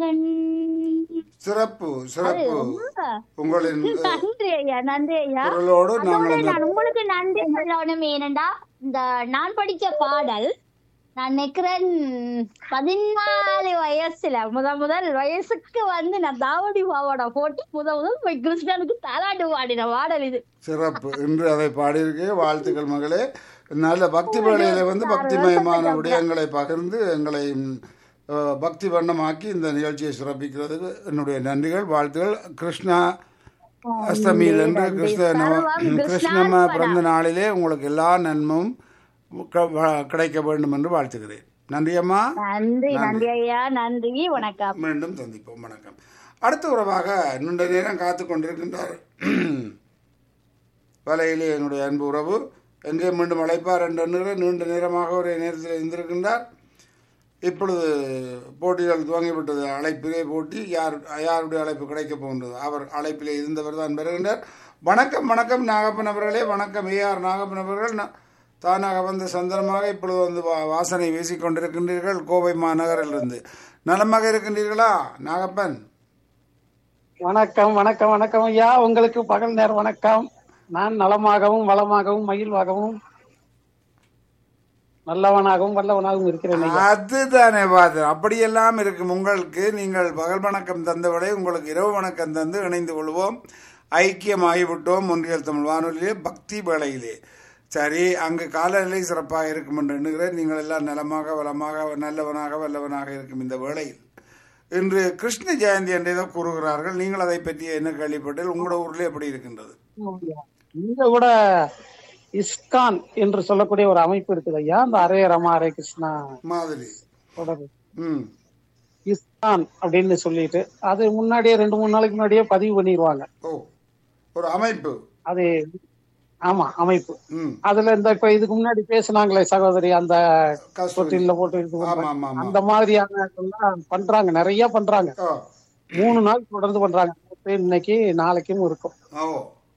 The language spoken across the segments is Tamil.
கண்ணன் சிறப்பு சிறப்பு ரொம்ப உங்களின் நன்றி ஐயா நன்றி ஐயா குரலோடு அதோட நாங்கள் அந்த நான் உங்களுக்கு நன்றி சொல்லணும் ஏனண்டா இந்த நான் படிச்ச பாடல் நான் நிக்கிறேன் பதினாலு வயசுல முத முதல் வயசுக்கு வந்து நான் தாவடி பாவாடை போட்டு முத முதல் போய் கிருஷ்ணனுக்கு தாலாட்டு பாடின பாடல் இது சிறப்பு இன்று அதை பாடியிருக்கே வாழ்த்துக்கள் மகளே நல்ல பக்தி வேளையில வந்து பக்திமயமான விடயங்களை பகிர்ந்து எங்களை ம், அஹ், பக்தி வண்ணமாக்கி இந்த நிகழ்ச்சியை சிறப்பிக்கிறதுக்கு என்னுடைய நன்றிகள் வாழ்த்துகள் கிருஷ்ணா அஷ்டமியில் என்று கிருஷ்ண நவ கிருஷ்ணம பிறந்த நாளிலே உங்களுக்கு எல்லா நன்மும் க- வ- கிடைக்க வேண்டும் என்று வாழ்த்துகிறேன் நன்றி அம்மா நன்றி நன்றி ஐயா நன்றி வணக்கம் மீண்டும் சந்திப்போம் வணக்கம் அடுத்த உறவாக நீண்ட நேரம் காத்து கொண்டிருக்கின்றார் வலையிலே என்னுடைய அன்பு உறவு எங்கே மீண்டும் அழைப்பார் என்ற எண்ணுகிற நீண்ட நேரமாக ஒரே நேரத்தில் இருந்திருக்கின்றார் இப்பொழுது போட்டிகள் துவங்கிவிட்டது அழைப்பிலே போட்டி யார் யாருடைய அழைப்பு கிடைக்கப் போகின்றது அவர் அழைப்பிலே இருந்தவர் தான் பெறுகின்றார் வணக்கம் வணக்கம் நாகப்பன் அவர்களே வணக்கம் ஏஆர் நாகப்பன் அவர்கள் ந- தானாக வந்து சந்தனமாக இப்பொழுது வந்து வா- வாசனை வீசிக் கொண்டிருக்கின்றீர்கள் கோவை மாநகரிலிருந்து நலமாக இருக்கின்றீர்களா நாகப்பன் வணக்கம் வணக்கம் வணக்கம் ஐயா உங்களுக்கு பகல் நேர வணக்கம் நான் நலமாகவும் வளமாகவும் மகிழ்வாகவும் நல்லவனாகவும் வல்லவனாகவும் இருக்கிறேன் ஐயா அதுதானே பாது அப்படியெல்லாம் இருக்கும் உங்களுக்கு நீங்கள் பகல் வணக்கம் தந்தவிட உங்களுக்கு இரவு வணக்கம் தந்து இணைந்து கொள்வோம் ஐக்கியமாகிவிட்டோம் ஒன்றியல் தமிழ் வானொலியிலே பக்தி வேளையிலே சரி அங்கு காலநிலை சிறப்பாக இருக்கும் என்று எண்ணுகிறேன் நீங்கள் எல்லாம் நலமாக வளமாக நல்லவனாக வல்லவனாக இருக்கும் இந்த வேளையில் இன்று கிருஷ்ண ஜெயந்தி என்று ஏதோ கூறுகிறார்கள் நீங்கள் அதை பற்றி என்ன கேள்விப்பட்டீர்கள் உங்களோட ஊரில் எப்படி இருக்கின்றது இங்க கூட இஸ்கான் என்று சொல்லக்கூடிய ஒரு அமைப்பு இருக்குது ஐயா அந்த அரே ரமா அரே கிருஷ்ணா மாதிரி தொடர் ம் இஸ்கான் அப்படின்னு சொல்லிட்டு அது முன்னாடியே ரெண்டு மூணு நாளைக்கு முன்னாடியே பதிவு பண்ணிடுவாங்க ஓ ஒரு அமைப்பு அது ஆமா அமைப்பு ம் அதுல இந்த இப்ப இதுக்கு முன்னாடி பேசுனாங்களே சகோதரி அந்த கஸ்தூரி தொட்டில போட்டு இது ஆமா பண்றாங்க. ஆமா ஆமா அந்த மாதிரியான இதெல்லாம் பண்றாங்க நிறைய பண்றாங்க ஓ மூணு நாள் தொடர்ந்து பண்றாங்க நேத்து, இன்னைக்கு நாளைக்கும் இருக்கும் ஓ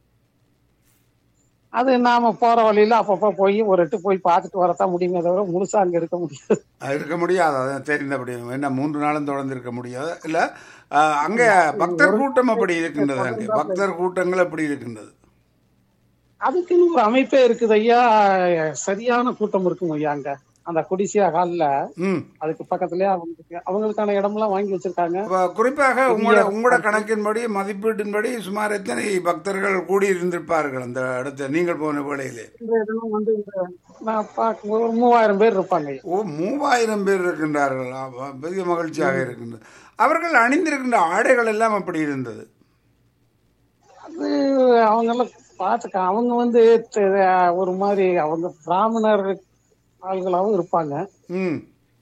அது நாம போற வழியில அப்பப்ப போய் ஒரு எட்டு போய் பார்த்துட்டு வரத்தான் முடியுமே தவிர முழுசா அங்க இருக்க முடியாது அது இருக்க முடியாது அது தெரிந்தபடி என்ன மூன்று நாளும் தொடர்ந்து இருக்க முடியாது இல்ல அஹ், அங்க பக்தர் கூட்டம் அப்படி இருக்கின்றது அங்கே பக்தர் கூட்டங்கள் அப்படி இருக்கின்றது அதுக்குன்னு ஒரு அமைப்பே இருக்குது ஐயா சரியான கூட்டம் இருக்கும் ஐயா அங்க அந்த குடிசியா ஹால்ல ம் அதுக்கு பக்கத்துலயே அவங்களுக்கு அவங்களுக்கான இடமெல்லாம் வாங்கி வச்சிருக்காங்க அப்ப குறிப்பாக உங்களோட உங்களோட கணக்கின்படி மதிப்பீட்டின்படி சுமார் எத்தனை பக்தர்கள் கூடி இருந்திருப்பார்கள் அந்த இடத்துல நீங்கள் போன வேளையிலே இந்த இதெல்லாம் வந்து இந்த நான் பார்க்கும்போது ஒரு மூவாயிரம் பேர் இருப்பாங்க ஐயா ஓ மூவாயிரம் பேர் இருக்கின்றார்கள் ஆ, பெரிய மகிழ்ச்சியாக இருக்கின்றது அவர்கள் அணிந்திருக்கின்ற ஆடைகள் எல்லாம் அப்படி இருந்தது அது அவங்க எல்லாம் பார்த்துக்க அவங்க வந்து த- ஒரு மாதிரி அவங்க பிராமணர் ஆள்களாவும் இருப்பாங்க ம்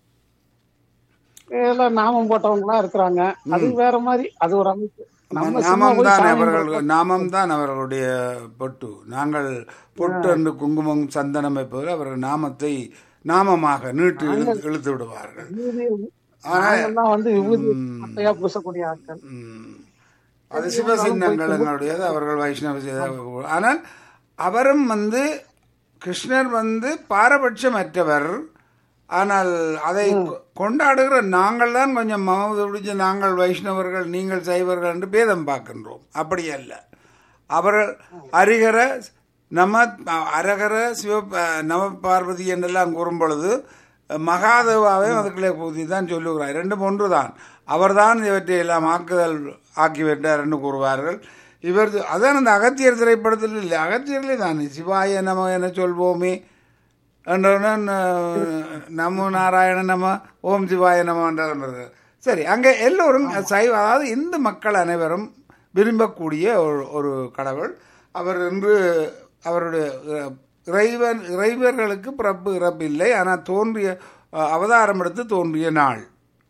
எல்லாம் நாமம் போட்டவங்களா இருக்கிறாங்க அது வேற மாதிரி அது ஒரு அமைப்பு நம்ம சும்மா நாமம் போய் தான் சாமி அவர்கள் நாமம் தான் அவர்களுடைய பொட்டு நாங்கள் பொட்டு என்று குங்குமம் சந்தனம் வைப்பதில் அவர்கள் நாமத்தை நாமமாக நீட்டு இழுத்து இழுத்து விடுவார்கள் விபூதி- ஆனா, நாங்கெல்லாம் வந்து விபூதி ம், மட்டையா பூசக்கூடிய ஆட்கள் ம். அது சிவசின்னங்கள் எங்களுடையது அவர்கள் வைஷ்ணவ சி- ஆனால் அவரும் வந்து கிருஷ்ணர் வந்து பாரபட்சமற்றவர் ஆனால் அதை கொ- கொண்டாடுகிற நாங்கள் தான் கொஞ்சம் மமது பிடிச்ச நாங்கள் வைஷ்ணவர்கள் நீங்கள் சைவர்கள் என்று பேதம் பார்க்கின்றோம் அப்படி அல்ல அவர்கள் அரிகர நம அரகர சிவ நம பார்வதி என்றெல்லாம் கூறும் பொழுது மகாதேவாவையும் அதுக்குள்ளே பூதி தான் சொல்லுகிறார் ரெண்டும் ஒன்று தான் அவர்தான் இவற்றை எல்லாம் ஆக்குதல் ஆக்கிவிட்டார் என்று கூறுவார்கள் இவர் அதான் அந்த அகத்தியர் திரைப்படத்தில் இல்லை அகத்தியர்களே தான் சிவாய நம என சொல்வோமே என்றவுடன் அஹ், நமோ நாராயண நம ஓம் சிவாய நம என்றாலும் வருகிறது. சரி அங்கே எல்லோரும் சைவ அதாவது இந்து மக்கள் அனைவரும் விரும்பக்கூடிய ஒரு ஒரு கடவுள் அவர் இன்று அவருடைய அஹ், இறைவன் இறைவர்களுக்கு பிறப்பு இறப்பு இல்லை ஆனால் தோன்றிய அஹ், அவதாரம் எடுத்து தோன்றிய நாள்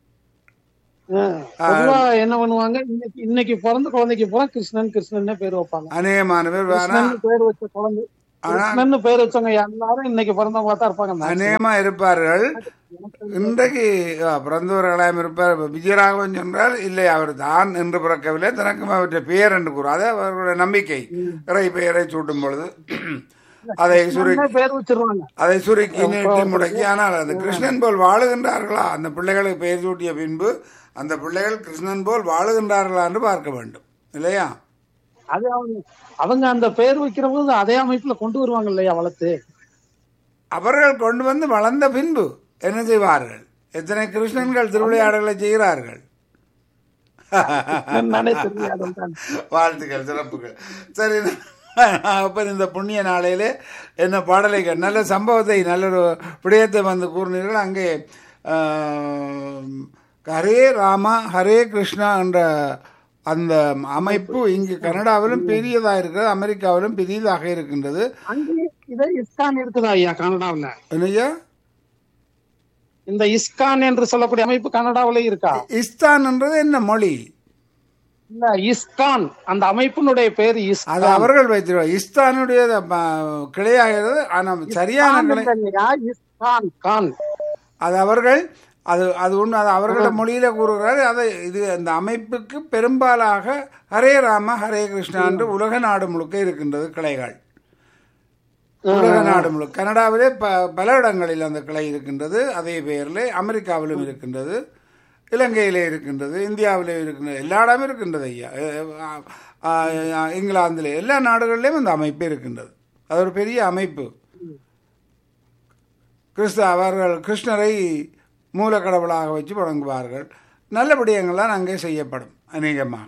பொதுவா என்ன பண்ணுவாங்க இன்னைக்கு இன்னைக்கு பிறந்த குழந்தைக்கு பூரா கிருஷ்ணன் கிருஷ்ணன் பேர் வைப்பாங்க அநேகமான பேர் ஆனால் கிருஷ்ணன் பேர் வச்ச குழந்தை கிருஷ்ணன் பேர் வச்சவங்க எல்லாரும் இன்னைக்கு பிறந்தவங்களா தான் இருப்பாங்க maximum. அநேகமா இருப்பார்கள் இன்றைக்கு அஹ், பிறந்தவர்களாயும் இருப்பார் இப்ப விஜயராகவன் சொன்னால் இல்லை அவர் தான் என்று பிறக்கவில்லை தனக்கும் அவற்றை பெயர் என்று கூறும் அது அவர்களுடைய நம்பிக்கை இறை பெயரை சூட்டும் பொழுது அதை சுருக்கி கிருஷ்ணன் பேர் வச்சிருவாங்க அதை சுருக்கி நீட்டி முடக்கி ஆனால் அந்த கிருஷ்ணன் போல் வாழுகின்றார்களா அந்த பிள்ளைகளுக்கு பெயர் சூட்டிய பின்பு அந்த பிள்ளைகள் கிருஷ்ணன் போல் வாழுகின்றார்களா என்று பார்க்க வேண்டும் இல்லையா அது அவங்க அவங்க அந்த பேர் வைக்கிற போது அதே அமைப்புல கொண்டு வருவாங்க இல்லையா வளர்த்து அவர்கள் கொண்டு வந்து வளர்ந்த பின்பு என்ன செய்வார்கள் எத்தனை கிருஷ்ணன்கள் திருவிளையாடல்களை செய்கிறார்கள் என்னன்னே தெரியாது தான். வாழ்த்துக்கள் சிறப்புகள் சரி அப்போ இந்த புண்ணிய நாளையிலே என்ன பாடலை கே- நல்ல சம்பவத்தை நல்ல ஒரு விடயத்தை வந்து கூறினீர்கள் அங்கே ஆம், ஹரே ராமா ஹரே கிருஷ்ணா என்ற அந்த அமைப்பு இங்கு கனடாவிலும் பெரியதாக இருக்கிறது அமெரிக்காவிலும் பெரியதாக இருக்கின்றது அங்கே இதே இஸ்கான் இருக்குதா ஐயா கனடாவுல என்னையா இந்த இஸ்கான் என்று சொல்லக்கூடிய அமைப்பு கனடாவுல இருக்கா இஸ்தான் என்றது என்ன மொழி இல்ல இஸ்கான் அந்த அமைப்பினுடைய பேர் அது இஸ்கான் அவர்கள் வைத்திருவார் இஸ்தானுடைய ப- கிளையாகிறது ஆனால் சரியான கிளை இல்லையா இஸ்கான் கான் அது அவர்கள் அது அது ஒன்று அது அவர்களோட மொழியில கூறுகிறார் அதை இது அந்த அமைப்புக்கு பெரும்பாலாக ஹரே ராம ஹரே கிருஷ்ணா என்று உலக நாடு முழுக்க இருக்கின்றது கிளைகள் உலக நாடு முழுக்க கனடாவிலே ப பல இடங்களில் அந்த கிளை இருக்கின்றது அதே பெயரில் அமெரிக்காவிலும் இருக்கின்றது இலங்கையிலே இருக்கின்றது இந்தியாவிலே இருக்கின்றது எல்லா இடமும் இருக்கின்றது ஐயா அஹ் அஹ் அஹ் இங்கிலாந்திலே எல்லா நாடுகளிலும் அந்த அமைப்பு இருக்கின்றது அது ஒரு பெரிய அமைப்பு கிறிஸ்து அவர்கள் கிருஷ்ணரை மூல கடவுளாக வச்சு வணங்குவார்கள் நல்ல விடயங்கள்லாம் அங்கே செய்யப்படும் அநேகமாக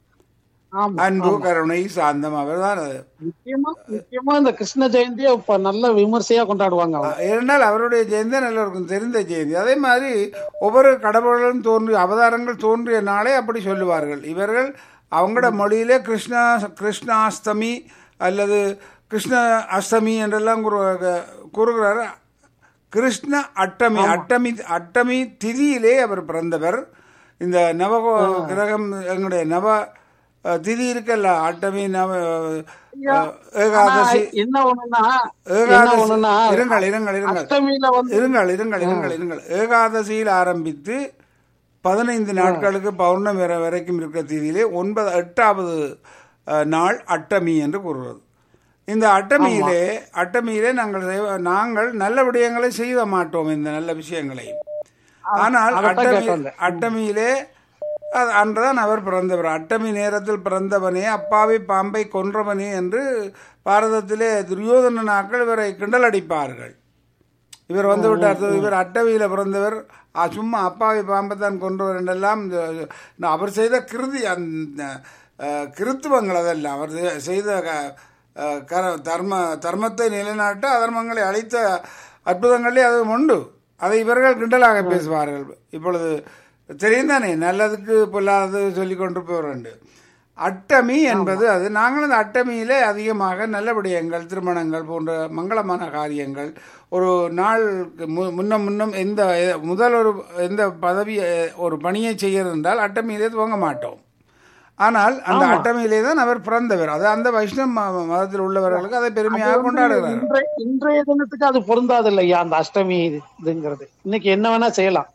ஆமா அன்பு கருணை சாந்தம் அவர்தான் அது முக்கியமா முக்கியமா இந்த கிருஷ்ண ஜெயந்தியை இப்ப நல்ல விமர்சையா கொண்டாடுவாங்க அவங்க. இரண்டால் அவருடைய ஜெயந்தி நல்லவருக்கும் தெரிந்த ஜெயந்தி அதே மாதிரி ஒவ்வொரு கடவுள்களும் தோன்றிய அவதாரங்கள் தோன்றிய நாளே அப்படி சொல்லுவார்கள் இவர்கள் அவங்களோட மொழியிலே கிருஷ்ணா கிருஷ்ணாஷ்டமி அல்லது கிருஷ்ண அஷ்டமி என்றெல்லாம் கூறு- கூறுகிறார் கிருஷ்ண அட்டமி அட்டமி அட்டமி திதியிலே அவர் பிறந்தவர் இந்த நவ கிரகம் எங்களுடைய நவ அஹ், திதி இருக்கல்ல அட்டமி நவ அஹ், ஏகாதசி ஆனா, என்ன ஒண்ணுன்னா என்ன ஏகாதசி ஒண்ணுன்னா இருங்கள் இருங்கள் இருங்கள் அஷ்டமியில வந்து இருங்கள் இருங்கள் இருங்கள் இருங்கள் ஏகாதசியில் ஆரம்பித்து பதினைந்து நாட்களுக்கு பௌர்ணமி வரை வரைக்கும் இருக்கிற தேதியிலே ஒன்பது எட்டாவது அஹ், நாள் அட்டமி என்று கூறுகிறது இந்த அட்டமியிலே அட்டமியிலே நாங்கள் செய்வ- நாங்கள் நல்ல விடயங்களை செய்ய மாட்டோம் இந்த நல்ல விஷயங்களை ஆனால் அதைத்தான் அட்டமி கேட்டோம். அட்டமியிலே அது அன்றுதான் அவர் பிறந்தவர் அட்டமி நேரத்தில் பிறந்தவனே அப்பாவி பாம்பை கொன்றவனே என்று பாரதத்திலே துரியோதனனாக்கள் இவரை கிண்டல் அடிப்பார்கள் இவர் வந்து விட்டார் இவர் அட்டவியில பிறந்தவர் ஆ, சும்மா அப்பாவி பாம்பை தான் கொன்றவர் என்றெல்லாம் இந்த- இந்த அவர் செய்த கிருதி அந்த அஹ், கிருத்துவங்கள் அதெல்லாம் அவர் செ- செய்த க- அஹ், கர தர்ம தர்மத்தை நிலைநாட்ட அதர்மங்களை அழித்த அற்புதங்களே அது உண்டு அதை இவர்கள் கிண்டலாக பேசுவார்கள் இப்பொழுது தெரியும் தானே நல்லதுக்கு பொல்லாதது சொல்லி கொண்டு போறண்டு அட்டமி என்பது அது நாங்கள் அந்த அட்டமியிலே அதிகமாக நல்ல விடயங்கள் திருமணங்கள் போன்ற மங்களமான காரியங்கள் ஒரு நாள் முன்ன முன்னம் எந்த முதல் ஒரு எந்த பதவி ஒரு பணியை செய்கிறது என்றால் அட்டமியிலே துவங்க மாட்டோம் ஆனால் அந்த அட்டமியிலே தான் அவர் பிறந்தவர் அது அந்த வைஷ்ணவ ம- மதத்தில் உள்ளவர்களுக்கு அதை பெருமையாக கொண்டாடுகிறார் இன்றைய இன்றைய தினத்துக்கு அது பொருந்தாது இல்லையா அந்த அஷ்டமி இது- இதுங்கிறது இன்னைக்கு என்ன வேணா செய்யலாம்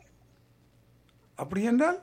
அப்படி என்றால்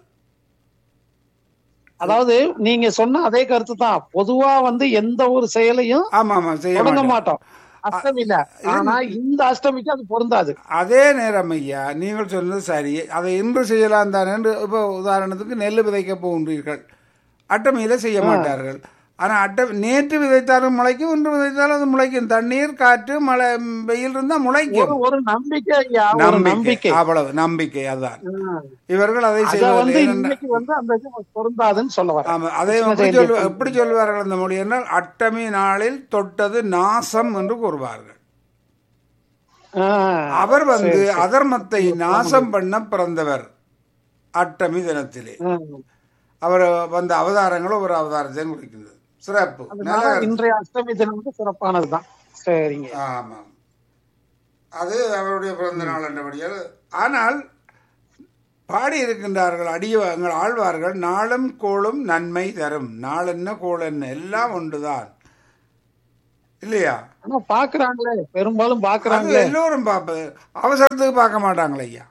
அதாவது நீங்க சொன்ன அதே கருத்து தான் பொதுவா வந்து எந்த ஒரு செயலையும் ஆமா ஆமா செய்ய தொடங்க மாட்டோம். மாட்டோம் அஷ்டமியில ஆனா இந்த அஷ்டமிக்கு அது பொருந்தாது அதே நேரம் ஐயா நீங்கள் சொன்னது சரி அதை இன்று செய்யலாம் தானே என்று இப்போ உதாரணத்துக்கு நெல் விதைக்க போகின்றீர்கள் அட்டமையில செய்ய மாட்டார்கள் ஆனால் அட்டை நேற்று விதைத்தாலும் முளைக்கும் இன்று விதைத்தாலும் அது முளைக்கும் தண்ணீர் காற்று மழை ம், வெயில் இருந்தால் முளைக்கும் ஒரு ஒரு நம்பிக்கை ஐயா ஒரு நம்பிக்கை நம்பிக்கை அவ்வளவு நம்பிக்கை அதான் ஆ. இவர்கள் அதை அத வந்து செய்வதில்லை ஏனென்றால் இன்னைக்கு வந்து அந்த இது பொருந்தாதுன்னு சொல்ல வரேன் ஆமா அதை எப்படி சொல்லு எப்படி சொல்வார்கள் அந்த மொழி என்றால் அட்டமி நாளில் தொட்டது நாசம் என்று கூறுவார்கள் ஆ. அவர் வந்து அதர்மத்தை நாசம் பண்ண பிறந்தவர் அட்டமி தினத்திலே ஆ. அவர் வந்த அவதாரங்களும் ஒரு அவதாரத்தையும் குறிக்கின்றது சிறப்பு நல்ல அதனால இன்றைய அஷ்டமி தினம் வந்து சிறப்பானதுதான் சரிங்க ஆமாம் அது அவருடைய பிறந்த நாள் என்றபடியால் ஆனால் பாடி இருக்கின்றார்கள் அடியவங்கள் ஆழ்வார்கள் நாளும் கோளும் நன்மை தரும் நாள் என்ன கோள் என்ன எல்லாம் ஒன்றுதான் இல்லையா ஆனா பாக்குறாங்களே பெரும்பாலும் அது பாக்குறாங்களே எல்லோரும் பார்ப்பது அவசரத்துக்கு பார்க்க மாட்டாங்களே ஐயா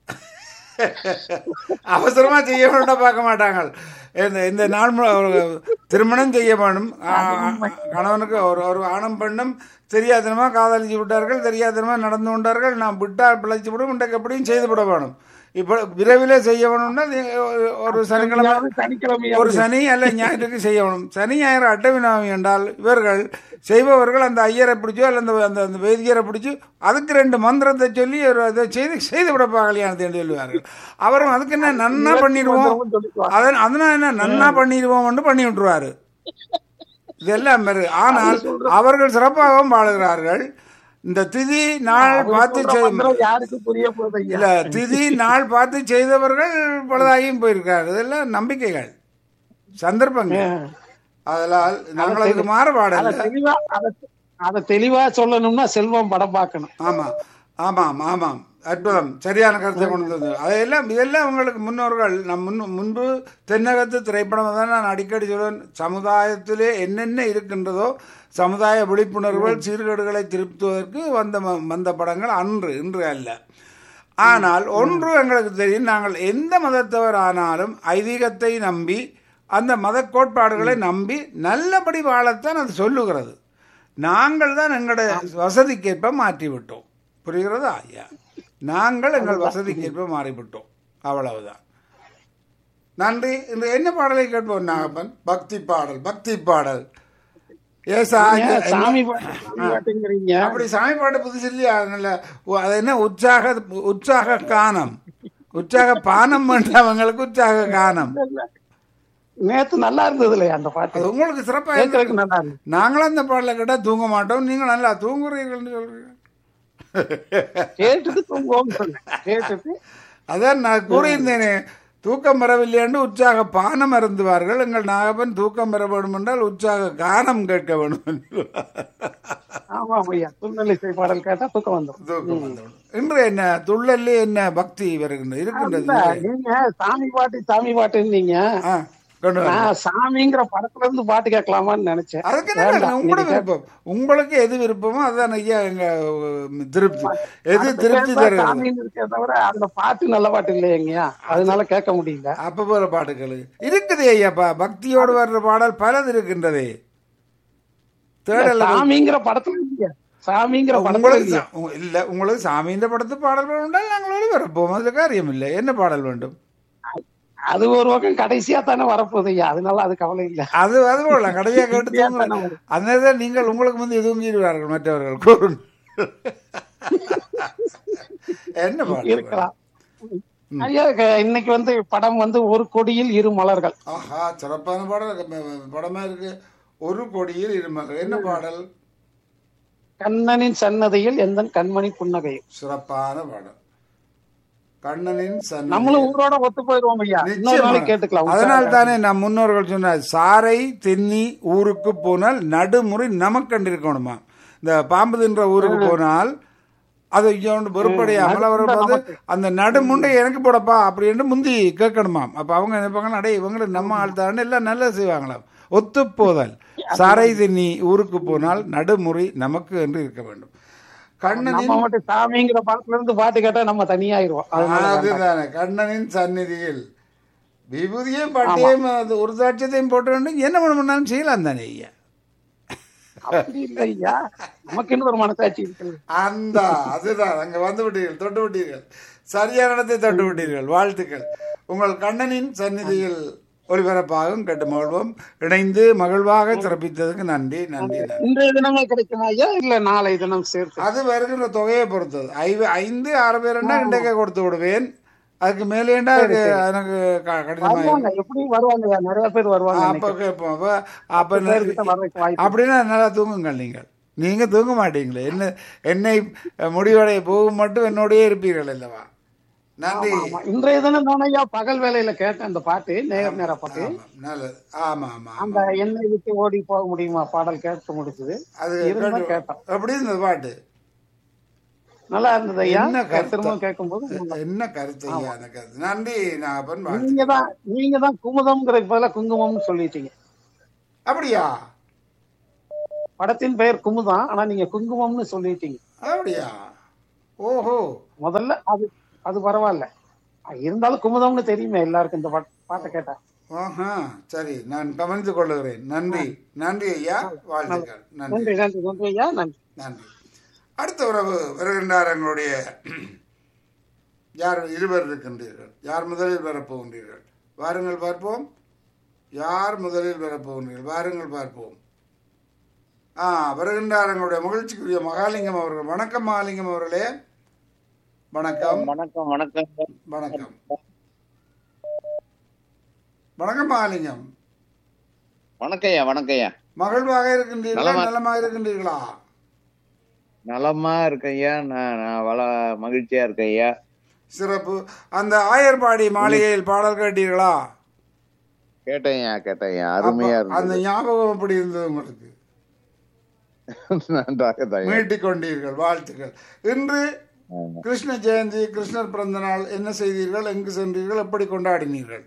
அவசரமா செய்ய வேண்டாம் பார்க்க மாட்டாங்க இந்த இந்த நாள் மு- ஒரு திருமணம் செய்ய வேணும் ஆ, கணவனுக்கு ஒரு ஒரு ஆணும் பெண்ணும் தெரியாதனமா காதலிச்சு விட்டார்கள் தெரியாதனமா நடந்து கொண்டார்கள் நான் விட்டால் பிழைச்சு விடும் இன்றைக்கு எப்படியும் செய்து விட வேணும் இப்போ விரைவில் செய்யணும்னா நீ- ஒரு- ஒரு சனிக்கிழமை சனிக்கிழமை ஒரு சனி அல்ல ஞாயிற்றுக்கு செய்யணும் சனி ஞாயிறு அட்டவினாமி என்றால் இவர்கள் செய்பவர்கள் அந்த ஐயரை பிடிச்சோ அல்ல அந்த அந்த அந்த வைத்தியரை பிடிச்சி அதுக்கு ரெண்டு மந்திரத்தை சொல்லி ஒரு அதை செய்து செய்து விடப்பா கல்யாணத்தை என்று சொல்லுவார்கள் அவரும் அதுக்கு என்ன நன்னா பண்ணிடுவோம் அதன் அதனால் என்ன நன்னா பண்ணிடுவோம்னு பண்ணி விட்டுருவாரு இதெல்லாம் பெரு ஆனால் அவர்கள் சிறப்பாகவும் வாழுகிறார்கள் இந்த திதி நாள் பார்த்து செய்- யாருக்கு புரிய போகுது ஐயா இல்ல திதி நாள் பார்த்து செய்தவர்கள் பலதாகியும் போயிருக்காரு இதெல்லாம் நம்பிக்கைகள் சந்தர்ப்பங்கள் அதனால் நாங்கள் அதுக்கு மாறுபாடு அத இல்லை தெளிவா அத அத தெளிவா சொல்லணும்னா செல்வம் படம் பார்க்கணும் ஆமா ஆமாம் ஆமாம் அற்புதம் சரியான கருத்தை கொண்டு வந்தது அதையெல்லாம் இதெல்லாம் உங்களுக்கு முன்னோர்கள் நம் முன் முன்பு தென்னகத்து திரைப்படம் தான் நான் அடிக்கடி சொல்லுவேன் சமுதாயத்திலே என்னென்ன இருக்கின்றதோ சமுதாய விழிப்புணர்வுகள் சீர்கேடுகளை திருத்துவதற்கு வந்த ம- வந்த படங்கள் அன்று இன்று அல்ல ஆனால் ஒன்று எங்களுக்கு தெரியும் நாங்கள் எந்த மதத்தவர் ஆனாலும் ஐதீகத்தை நம்பி அந்த மத கோட்பாடுகளை நம்பி நல்லபடி வாழத்தான் அது சொல்லுகிறது நாங்கள் தான் எங்களுடைய வசதிக்கேற்ப மாற்றி விட்டோம் புரிகிறதா ஐயா நாங்கள் எங்கள் வசதிக்கேற்ப மாறிவிட்டோம் அவ்வளவுதான் நன்றி இந்த என்ன பாடலை கேட்போம் நாகப்பன் பக்தி பாடல் பக்தி பாடல் ஏசா ஏன் சாமி பாட்டு சாமி பாட்டுங்கிறீங்க அப்படி சாமி பாட்டு புதுசு இல்லையா நல்ல உ- அது என்ன உற்சாக உற்சாக கானம் உற்சாக பானம் பண்றவங்களுக்கு உற்சாக கானம் நேத்து நல்லா இருந்தது இல்லையா அந்த பாட்டு அது உங்களுக்கு சிறப்பாக கேட்கறதுக்கு நல்லா இருந்தது நாங்களும் அந்த பாடலை கேட்டால் தூங்க மாட்டோம் நீங்கள் நல்லா தூங்குறீர்கள்னு சொல்றீங்க கேட்டுட்டு தூங்குவோம்னு சொன்னேன் கேட்டுட்டு அதான் நான் கூறியிருந்தேனே தூக்கம் வரவில்லையாண்டு உற்சாக பானம் அருந்துவார்கள் எங்கள் நாகப்பன் தூக்கம் பெற வேண்டும் என்றால் உற்சாக கானம் கேட்க வேண்டும் என்று ஆமா ஐயா துண்ணலிசை பாடல் கேட்டா தூக்கம் வந்துடும் தூக்கம் வந்துவிடும். இன்று என்ன துள்ளல்லே என்ன பக்தி வருகின்றது இருக்கின்றது இல்ல, நீங்க சாமி பாட்டு சாமி பாட்டுன்னீங்க ஆ, கொண்டு வா. நான் சாமிங்கிற படத்துல இருந்து பாட்டு கேட்கலாமான்னு நினைச்சேன் அதுக்கு என்ன வேண்டாம், உங்களோட நீங்க விருப்பம் உங்களுக்கு எது விருப்பமோ அதுதான் ஐயா எங்க உம், திருப்தி எது அடுத்த திருப்தி கேட்டா தருகிறது சாமின்னு இருக்கே தவிர அந்த பாட்டு நல்ல பாட்டு இல்லையா அதனால கேட்க முடியல அப்ப போற பாட்டுகள் இருக்குது ஐயாப்பா பக்தியோடு வர்ற பாடல் பலது இருக்கின்றதே தேடல் சாமிங்கிற படத்துல இல்லையா சாமிங்கிற படத்துல உங்களுக்கு இல்லையா சா- உங்க- இல்ல உங்களுக்கு சாமியின் படத்து பாடல் வேண்டால் நாங்கள் ஒளிபரப்போம் அதுல காரியம் இல்லை என்ன பாடல் வேண்டும் அது ஒரு பக்கம் கடைசியா தானே வரப்போகுது ஐயா அதனால அது கவலை இல்ல அது அது போல கடைசியா கேட்டு தூங்க அதனால நீங்கள் உங்களுக்கு வந்து தூங்கிடுவார்கள் மற்றவர்கள் கூறுங்க என்ன பாடல் இருக்கலாம் ஐயா க- இன்னைக்கு வந்து படம் வந்து ஒரு கொடியில் இரு மலர்கள் ஆஹா சிறப்பான பாடல் இருக்கு. படமா இருக்கு ஒரு கொடியில் இருமல் என்ன பாடல் கண்ணனின் சன்னதியில் எந்த கண்மணி புன்னகையும் சிறப்பான பாடல் கண்ணனின் சன்னதி நம்மளும் ஊரோட ஒத்து போயிருவோம் ஐயா இன்னொரு நாளைக்கு கேட்டுக்கலாம் அதனால் தானே நம் முன்னோர்கள் சொன்னார் சாரை தென்னி ஊருக்கு போனால் நடுமுறை நமக்கண்டு இருக்கணுமா இந்த பாம்பு தின்ற ஊருக்கு போனால் அது இங்கே வெறுப்படையாமல் அவர் பார்த்து அந்த நடுமுண்டை எனக்கு போடப்பா அப்படின்னு முந்தி கேட்கணுமாம் அப்ப அவங்க நினைப்பாங்க அடே இவங்களுக்கு நம்ம ஆள் தான் எல்லாம் நல்லது செய்வாங்களாம் ஒத்து போதல் சாரை தென்னி ஊருக்கு போனால் நடுமுறை நமக்கு என்று இருக்க வேண்டும் கண்ணனின் நம்ம மட்டும் சாமிங்கிற படத்துல இருந்து பாட்டு கேட்டா நம்ம தனியாயிருவோம் அதனால வேண்டாம். அதுதானே கண்ணனின் சந்நிதியில் விபூதியும் பட்டையும் அது ஒரு சாட்சியத்தையும் போட்டு என்ன பண்ண பண்ணாலும் செய்யலாம் தானே ஐயா அப்படி இல்ல ஐயா நமக்குன்னு ஒரு மனசாட்சி இருக்கு அந்த அதுதான் அங்க வந்து விட்டீர்கள் தொட்டு விட்டீர்கள் சரியான இடத்தை தொட்டு விட்டீர்கள் வாழ்த்துக்கள் உங்கள் கண்ணனின் சந்நிதியில் ஒளிபரப்பாகவும் கேட்டு மகிழ்வோம் இணைந்து மகிழ்வாக சிறப்பித்ததுக்கு நன்றி நன்றி நன்றி இன்றைய தினமே கிடைக்குமா ஐயா இல்ல நாளை தினம் சேர்த்து அது வருகின்ற தொகையை பொறுத்தது ஐ- ஐந்து ஆறு பேருன்னா இன்றைக்கே கொடுத்து விடுவேன் அதுக்கு மேலேண்டா அது எனக்கு க- கடினமாக வருவாங்க எப்படி வருவாங்க ஐயா நிறைய பேர் வருவாங்க அப்ப கேட்போம் அப்ப அப்ப பத்து பேர்கிட்ட வர்றதுக்கு வாய்ப்பு அப்படின்னா நல்லா தூங்குங்கள் நீங்கள் நீங்க தூங்க மாட்டீங்களே என்ன என்னை முடிவடைய போகும் மட்டும் என்னோடயே இருப்பீர்கள் அல்லவா நன்றி ஆமா. இன்றைய தினம் தானே ஐயா பகல் வேலையில கேட்டேன் அந்த பாட்டு நேர் நேர பாட்டு ஆமாம், நல்லது ஆமா ஆமா ஆமா. அந்த எண்ணெய் விட்டு ஓடி போக முடியுமா பாடல் கேட்க முடிஞ்சது அது இருந்தா கேட்டு- கேட்டோம் எப்படி இருந்தது பாட்டு நல்லா இருந்தது ஐயா என்ன கருத்து? திரும்ப கேட்கும் போது என்ன கருத்து ஐயா எனக்கு அது நன்றி நாகப்பன் வாழ்த்து நீங்க தான் நீங்க தான் குமுதம்ங்கிறதுக்கு பதிலா குங்குமம்னு சொல்லிட்டீங்க அப்படியா படத்தின் பெயர் குமுதம் ஆனா நீங்க குங்குமம்னு சொல்லிட்டீங்க அப்படியா ஓஹோ முதல்ல அது அது பரவாயில்ல இருந்தாலும் குமுதம்னு தெரியுமே எல்லாருக்கும் இந்த பாட்டு பாட்டை கேட்டா ஆஹா சரி நான் கவனித்துக் கொள்ளுகிறேன் நன்றி நன்றி ஐயா வாழ்த்துக்கள் நன்றி நன்றி நன்றி நன்றி ஐயா நன்றி நன்றி அடுத்த உறவு வருகின்றார் எங்களுடைய யார் இருவர் இருக்கின்றீர்கள் யார் முதலில் வரப்போகின்றீர்கள் வாருங்கள் பார்ப்போம் யார் முதலில் வரப்போகின்றீர்கள் வாருங்கள் பார்ப்போம் ஆ வருகின்றார் எங்களுடைய மகிழ்ச்சிக்குரிய மகாலிங்கம் அவர்கள் வணக்கம் மகாலிங்கம் அவர்களே வணக்கம் வணக்கம் வணக்கம் வணக்கம் வணக்கம் மகாலிங்கம் வணக்கம்யா வணக்கம்யா மகிழ்வாக இருக்கின்றீர்களா நலமா- நலமாக இருக்கின்றீர்களா நலமா இருக்கய்யா நான் நான் வள மகிழ்ச்சியா இருக்கய்யா சிறப்பு அந்த ஆயர்பாடி மாளிகையில் பாடல் கேட்டீர்களா கேட்டேன்யா கேட்டேன்யா அருமையா அப்ப அந்த இருந்தது ஞாபகம் எப்படி இருந்தது உங்களுக்கு நன்றாக தான் மீட்டிக் கொண்டீர்கள் வாழ்த்துக்கள் இன்று கிருஷ்ண ஜெயந்தி கிருஷ்ணர் பிறந்த நாள் என்ன செய்தீர்கள் எங்கு சென்றீர்கள் எப்படி கொண்டாடினீர்கள்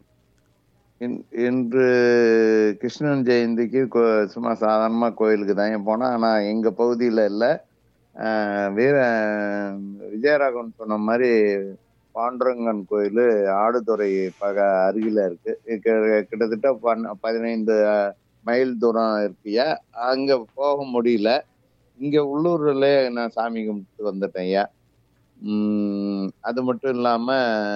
இன்று கிருஷ்ணன் ஜெயந்திக்கு கோ- சும்மா சாதாரணமா கோயிலுக்கு தான் போனேன் ஆனா எங்க பகுதியில இல்ல ஆஹ் வீர விஜயராகவன் சொன்ன மாதிரி பாண்டுரங்கன் கோயில் ஆடுதுறை பக அருகில இருக்கு கிட்ட- கிட்டத்தட்ட பன்- பதினைந்து மைல் தூரம் இருக்குயா அங்க போக முடியல இங்க உள்ளூர்ல நான் சாமி கும்பிட்டு வந்துட்டேன் ஐயா உம் அது மட்டும் இல்லாம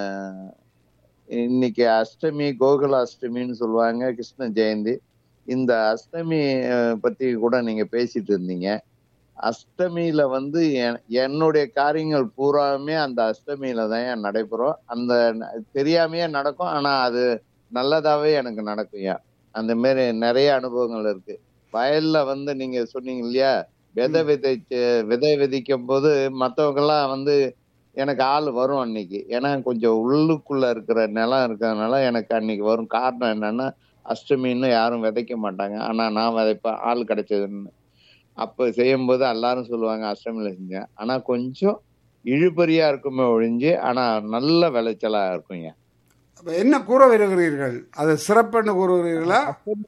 இன்னைக்கு அஷ்டமி கோகுல அஷ்டமின்னு சொல்லுவாங்க கிருஷ்ண ஜெயந்தி இந்த அஷ்டமி அஹ், பத்தி கூட நீங்க பேசிட்டு இருந்தீங்க அஷ்டமியில வந்து என்- என்னுடைய காரியங்கள் பூராவுமே அந்த அஷ்டமியில தான் ஏன் நடைபெறும் அந்த ந- தெரியாமையே நடக்கும் ஆனா அது நல்லதாவே எனக்கு நடக்கும்யா அந்த மாதிரி நிறைய அனுபவங்கள் இருக்கு வயல்ல வந்து நீங்க சொன்னீங்க இல்லையா விதை விதைச்சு விதை விதைக்கும் போது மத்தவங்க எல்லாம் வந்து எனக்கு ஆள் வரும் அன்னைக்கு ஏன்னா கொஞ்சம் உள்ளுக்குள்ள இருக்கிற நிலம் இருக்கிறதுனால எனக்கு அன்னைக்கு வரும் காரணம் என்னன்னா அஷ்டமின்னு யாரும் விதைக்க மாட்டாங்க ஆனா நான் விதைப்பேன் ஆள் கிடைச்சதுன்னு அப்ப செய்யும்போது எல்லாரும் சொல்லுவாங்க அஷ்டமியில செஞ்சேன் ஆனா கொஞ்சம் இழுபறியா இருக்குமே ஒழிஞ்சு ஆனா நல்ல விளைச்சலா இருக்குங்க அப்ப என்ன கூற வருகிறீர்கள் அது சிறப்புன்னு கூறுகிறீர்களா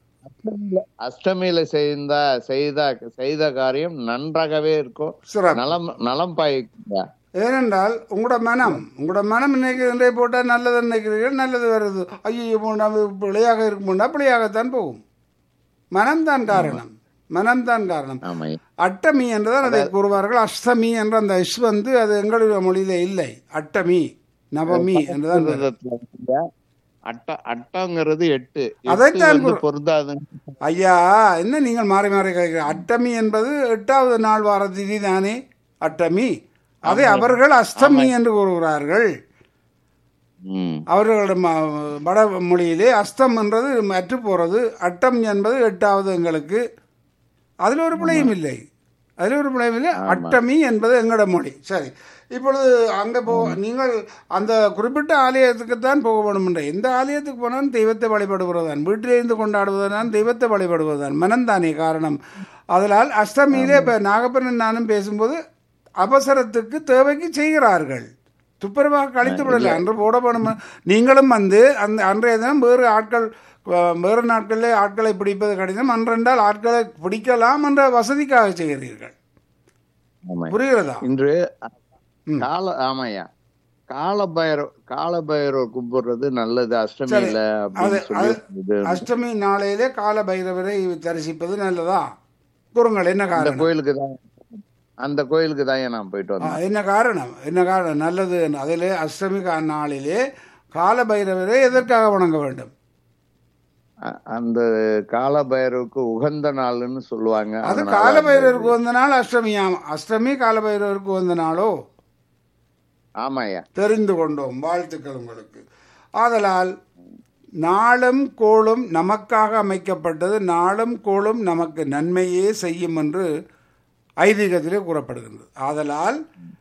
அஷ்டமியில செய்த செய்த செய்த காரியம் நன்றாகவே இருக்கும் சிறப்பு நலம் நலம் பாய்க்குங்க ஏனென்றால் உங்களோட மனம் உங்களோட மனம் இன்னைக்கு இன்றைய போட்டால் நல்லது நினைக்கிறீர்கள் நல்லது வருது ஐயோ போனா பிழையாக இருக்கும்னா பிழையாகத்தான் போகும் மனம்தான் காரணம் மனம்தான் காரணம் ஆமா அட்டமி என்றுதான் அதை கூறுவார்கள் அஷ்டமி என்ற அந்த இஷ் வந்து அது எங்களுடைய மொழியில இல்லை அட்டமி நவமி என்றுதான் வரும். சமஸ்கிருதத்துல வந்து அட்ட அட்டங்கிறது எட்டு எட்டு அதைத்தான் வந்து குரு- பொருந்தாதுன்னு ஐயா என்ன நீங்கள் மாறி மாறி கேட்கிறீர்கள் அட்டமி என்பது எட்டாவது நாள் வார திதி தானே அட்டமி அதை அவர்கள் அஷ்டமி என்று கூறுகிறார்கள் ம். அவர்களோட ம- வட மொழியிலே அஸ்தம் என்றது அற்று போறது அட்டம் என்பது எட்டாவது எங்களுக்கு அதில் ஒரு பிழையும் இல்லை அதில் ஒரு பிழையும் இல்லை அட்டமி என்பது எங்களோட மொழி சரி இப்பொழுது அங்கே போ நீங்கள் அந்த குறிப்பிட்ட ஆலயத்துக்கு தான் போக வேணும் என்ற எந்த ஆலயத்துக்கு போனாலும் தெய்வத்தை வழிபடுவதுதான் வீட்டிலே இருந்து கொண்டாடுவதுதான் தெய்வத்தை வழிபடுவதுதான் மனம்தானே காரணம் அதனால் அஷ்டமியிலே இப்போ நாகப்பண்ணன் நானும் பேசும்போது அவசரத்துக்கு தேவைக்கு செய்கிறார்கள் துப்புரவாக கழித்து விடல அன்று போட வேணும் நீங்களும் வந்து அந்த அன்றைய தினம் வேறு ஆட்கள் அஹ், வேறு நாட்களிலே ஆட்களை பிடிப்பது கடினம் அன்றென்றால் ஆட்களை பிடிக்கலாம் என்ற வசதிக்காக செய்கிறீர்கள் ஆமா. புரிகிறதா இன்று ம். கால ஆமாய்யா கால பைரவ கால பைரவர் கும்பிடுறது நல்லது அஷ்டமியில அப்படின்னு அது- சொல்லி இது அஷ்டமி நாளையிலே கால பைரவரை தரிசிப்பது நல்லதா கூறுங்கள் என்ன அந்த காரணம் கோயிலுக்கு தான் அந்த கோயிலுக்கு தான் நான் போயிட்டு ஆ, வந்தேன் என்ன காரணம் என்ன காரணம் நல்லது அதிலே அஷ்டமி கா- நாளிலே கால பைரவரை எதற்காக வணங்க வேண்டும் அ- அந்த கால பைரவுக்கு உகந்த நாள்னு சொல்லுவாங்க அது அதனால கால அந்த- பைரவருக்கு வந்த நாள் அஷ்டமியாம் அஷ்டமி கால பைரவருக்கு வந்த நாளோ ஆமாய்யா தெரிந்து கொண்டோம் வாழ்த்துக்கள் உங்களுக்கு ஆதலால் நாளும் கோளும் நமக்காக அமைக்கப்பட்டது நாளும் கோளும் நமக்கு நன்மையே செய்யும் என்று ஐதீகத்திலே கூறப்படுகின்றது ஆதலால்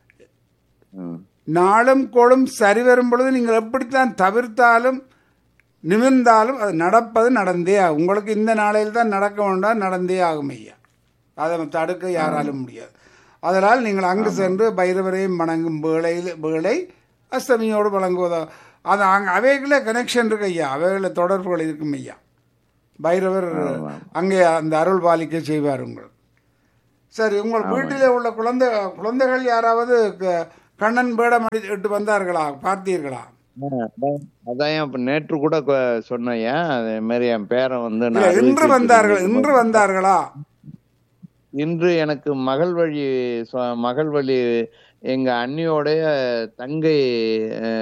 ம். நாளும் கோளும் சரி வரும் பொழுது நீங்கள் எப்படித்தான் தவிர்த்தாலும் நிமிர்ந்தாலும் அது நடப்பது நடந்தே ஆகும் உங்களுக்கு இந்த நாளையில் தான் நடக்க வேண்டாம் நடந்தே ஆகும் ஐயா அதை தடுக்க யாராலும் முடியாது அதனால் நீங்கள் அங்கு சென்று பைரவரையும் வணங்கும் வேளையில் வேளை அஷ்டமியோடு வழங்குவதா அது அங்கே அவைகளே கனெக்ஷன் இருக்கு ஐயா அவைகள தொடர்புகள் இருக்கும் ஐயா பைரவர் அங்கே அந்த அருள் பாலிக்க செய்வார் உங்களுக்கு சரி உங்கள் வீட்டிலே உள்ள குழந்தை குழந்தைகள் யாராவது க- கண்ணன் வேடம் இட்டு வந்தார்களா பார்த்தீர்களா ஆ, அதான் அதான் இப்ப நேற்று கூட கொ- சொன்னேன் அதே மாதிரி என் பேரன் வந்து இல்ல, நான் இன்று அறிவிச்சு வந்தார்கள் வச்சிருந்தேன். இன்று வந்தார்களா இன்று எனக்கு மகள் வழி சொ- மகள் வழி எங்க அண்ணியோடைய தங்கை